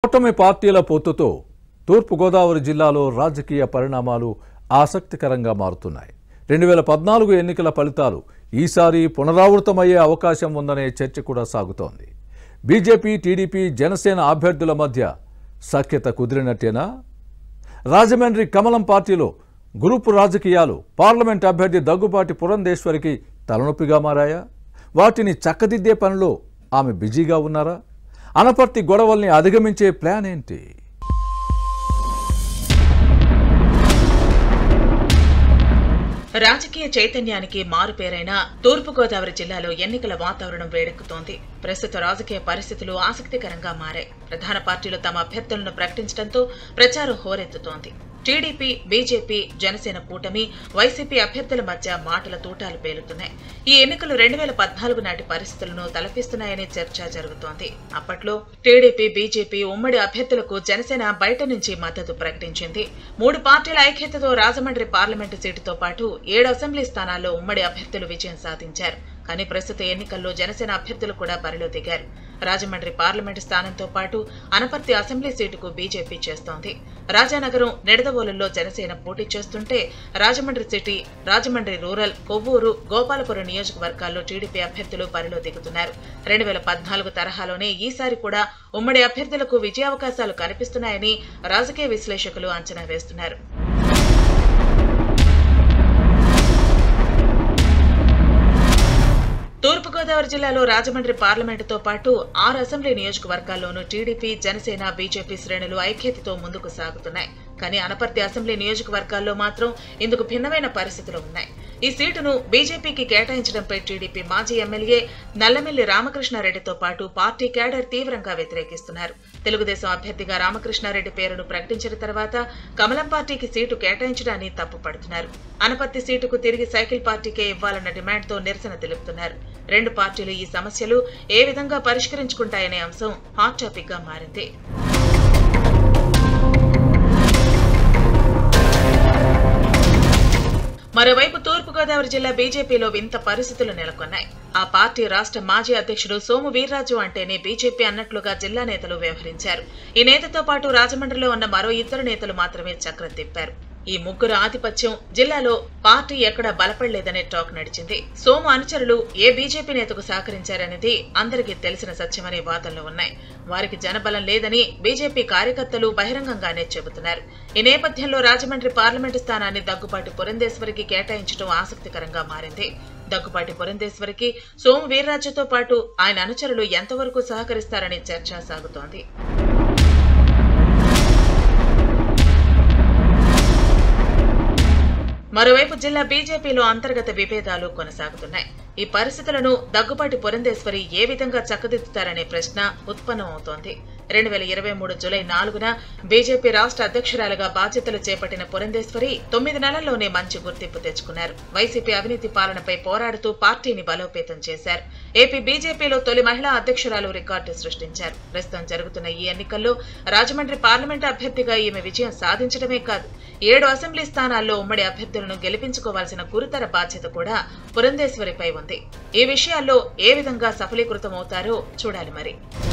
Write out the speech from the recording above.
కూటమి పార్టీల పొత్తుతో తూర్పుగోదావరి జిల్లాలో రాజకీయ పరిణామాలు ఆసక్తికరంగా మారుతున్నాయి రెండు వేల పద్నాలుగు ఎన్నికల ఫలితాలు ఈసారి పునరావృతమయ్యే అవకాశం ఉందనే చర్చ కూడా సాగుతోంది బీజేపీ టీడీపీ జనసేన అభ్యర్థుల మధ్య సఖ్యత కుదిరినట్టేనా రాజమండ్రి కమలం పార్టీలో గ్రూపు రాజకీయాలు పార్లమెంట్ అభ్యర్థి దగ్గుబాటి పురంధేశ్వరికి తలనొప్పిగా మారాయా వాటిని చక్కదిద్దే పనిలో ఆమె బిజీగా ఉన్నారా అనపర్తి గొడవల్ని అధిగమించే ప్లాన్ ఏంటి రాజకీయ చైతన్యానికి మారుపేరైన తూర్పుగోదావరి జిల్లాలో ఎన్నికల వాతావరణం వేడెక్కుతోంది ప్రస్తుత రాజకీయ పరిస్థితులు ఆసక్తికరంగా మారాయి ప్రధాన పార్టీలు తమ అభ్యర్థులను ప్రకటించడంతో ప్రచారం హోరెత్తుతోంది టీడీపీ బీజేపీ జనసేన కూటమి వైసీపీ అభ్యర్థుల మధ్య మాటల తూటాలు పేలుతున్నాయి ఈ ఎన్నికలు రెండు వేల పద్నాలుగు నాటి పరిస్థితులను తలపిస్తున్నాయనే చర్చ జరుగుతోంది అప్పట్లో టీడీపీ బీజేపీ ఉమ్మడి అభ్యర్థులకు జనసేన బయట నుంచి మద్దతు ప్రకటించింది మూడు పార్టీల ఐక్యతతో రాజమండ్రి పార్లమెంటు సీటుతో పాటు ఏడు అసెంబ్లీ స్థానాల్లో ఉమ్మడి అభ్యర్థులు విజయం సాధించారు కానీ ప్రస్తుత ఎన్నికల్లో జనసేన అభ్యర్థులు కూడా బరిలో దిగారు రాజమండ్రి పార్లమెంటు స్థానంతో పాటు అనపర్తి అసెంబ్లీ సీటుకు బీజేపీ చేస్తోంది రాజానగరం నిడదవోలులో జనసేన పోటీ చేస్తుంటే రాజమండ్రి సిటీ రాజమండ్రి రూరల్ కొవ్వూరు గోపాలపురం నియోజకవర్గాల్లో టీడీపీ అభ్యర్థులు బరిలో దిగుతున్నారు రెండు వేల పద్నాలుగు తరహాలోనే ఈసారి కూడా ఉమ్మడి అభ్యర్థులకు విజయావకాశాలు కనిపిస్తున్నాయని రాజకీయ విశ్లేషకులు అంచనా వేస్తున్నారు తూర్పుగోదావరి జిల్లాలో రాజమండ్రి పార్లమెంటుతో పాటు ఆరు అసెంబ్లీ నియోజకవర్గాల్లోనూ టీడీపీ జనసేన బీజేపీ శ్రేణులు ఐక్యతతో ముందుకు సాగుతున్నాయి కానీ అనపర్తి అసెంబ్లీ నియోజకవర్గాల్లో మాత్రం ఇందుకు భిన్నమైన పరిస్థితులు ఉన్నాయి ఈ సీటును బీజేపీకి కేటాయించడంపై టీడీపీ మాజీ ఎమ్మెల్యే నల్లమిల్లి రామకృష్ణారెడ్డితో పాటు పార్టీ కేడర్ తీవ్రంగా వ్యతిరేకిస్తున్నారు తెలుగుదేశం అభ్యర్థిగా రామకృష్ణారెడ్డి పేరును ప్రకటించిన తర్వాత కమలం పార్టీకి సీటు కేటాయించడాన్ని తప్పుపడుతున్నారు అనపర్తి సీటుకు తిరిగి సైకిల్ పార్టీకే ఇవ్వాలన్న డిమాండ్తో నిరసన తెలుపుతున్నారు రెండు పార్టీలు ఈ సమస్యలు ఏ విధంగా పరిష్కరించుకుంటాయనే అంశం హాట్ టాపిక్ గా మారింది మరోవైపు తూర్పుగోదావరి జిల్లా బీజేపీలో వింత పరిస్థితులు నెలకొన్నాయి ఆ పార్టీ రాష్ట్ర మాజీ అధ్యక్షుడు సోము వీర్రాజు అంటేనే బీజేపీ అన్నట్లుగా జిల్లా నేతలు వ్యవహరించారు ఈ నేతతో పాటు రాజమండ్రిలో ఉన్న మరో ఇద్దరు నేతలు మాత్రమే చక్రం తిప్పారు ఈ ముగ్గురు ఆధిపత్యం జిల్లాలో పార్టీ ఎక్కడ బలపడలేదనే టాక్ నడిచింది సోము అనుచరులు ఏ బీజేపీ నేతకు సహకరించారనేది అందరికీ తెలిసిన సత్యమనే వాదనలు ఉన్నాయి వారికి జనబలం లేదని బీజేపీ కార్యకర్తలు బహిరంగంగానే చెబుతున్నారు ఈ నేపథ్యంలో రాజమండ్రి పార్లమెంటు స్థానాన్ని దగ్గుపాటి పురంధేశ్వరికి కేటాయించడం ఆసక్తికరంగా మారింది దగ్గుపాటి పురంధేశ్వరికి సోము వీర్రాజుతో పాటు ఆయన అనుచరులు ఎంతవరకు సహకరిస్తారనే చర్చ సాగుతోంది మరోవైపు జిల్లా బీజేపీలో అంతర్గత విభేదాలు కొనసాగుతున్నాయి ఈ పరిస్థితులను దగ్గుపాటి పురంధేశ్వరి ఏ విధంగా చక్కదిద్దుతారనే ప్రశ్న ఉత్పన్నమవుతోంది రెండు వేల ఇరవై మూడు జులై నాలుగున బీజేపీ రాష్ట్ర అధ్యక్షురాలుగా బాధ్యతలు చేపట్టిన పురంధేశ్వరి తొమ్మిది నెలల్లోనే మంచి గుర్తింపు తెచ్చుకున్నారు వైసీపీ అవినీతి పాలనపై పోరాడుతూ పార్టీని బలోపేతం చేశారు ఏపీ బీజేపీలో తొలి మహిళా అధ్యక్షురాలు రికార్డు సృష్టించారు ప్రస్తుతం జరుగుతున్న ఈ ఎన్నికల్లో రాజమండ్రి పార్లమెంటు అభ్యర్థిగా ఈమె విజయం సాధించడమే కాదు ఏడు అసెంబ్లీ స్థానాల్లో ఉమ్మడి అభ్యర్థులను గెలిపించుకోవాల్సిన గురుతర బాధ్యత కూడా పురంధేశ్వరిపై ఉంది ఈ విషయాల్లో ఏ విధంగా సఫలీకృతమవుతారో చూడాలి మరి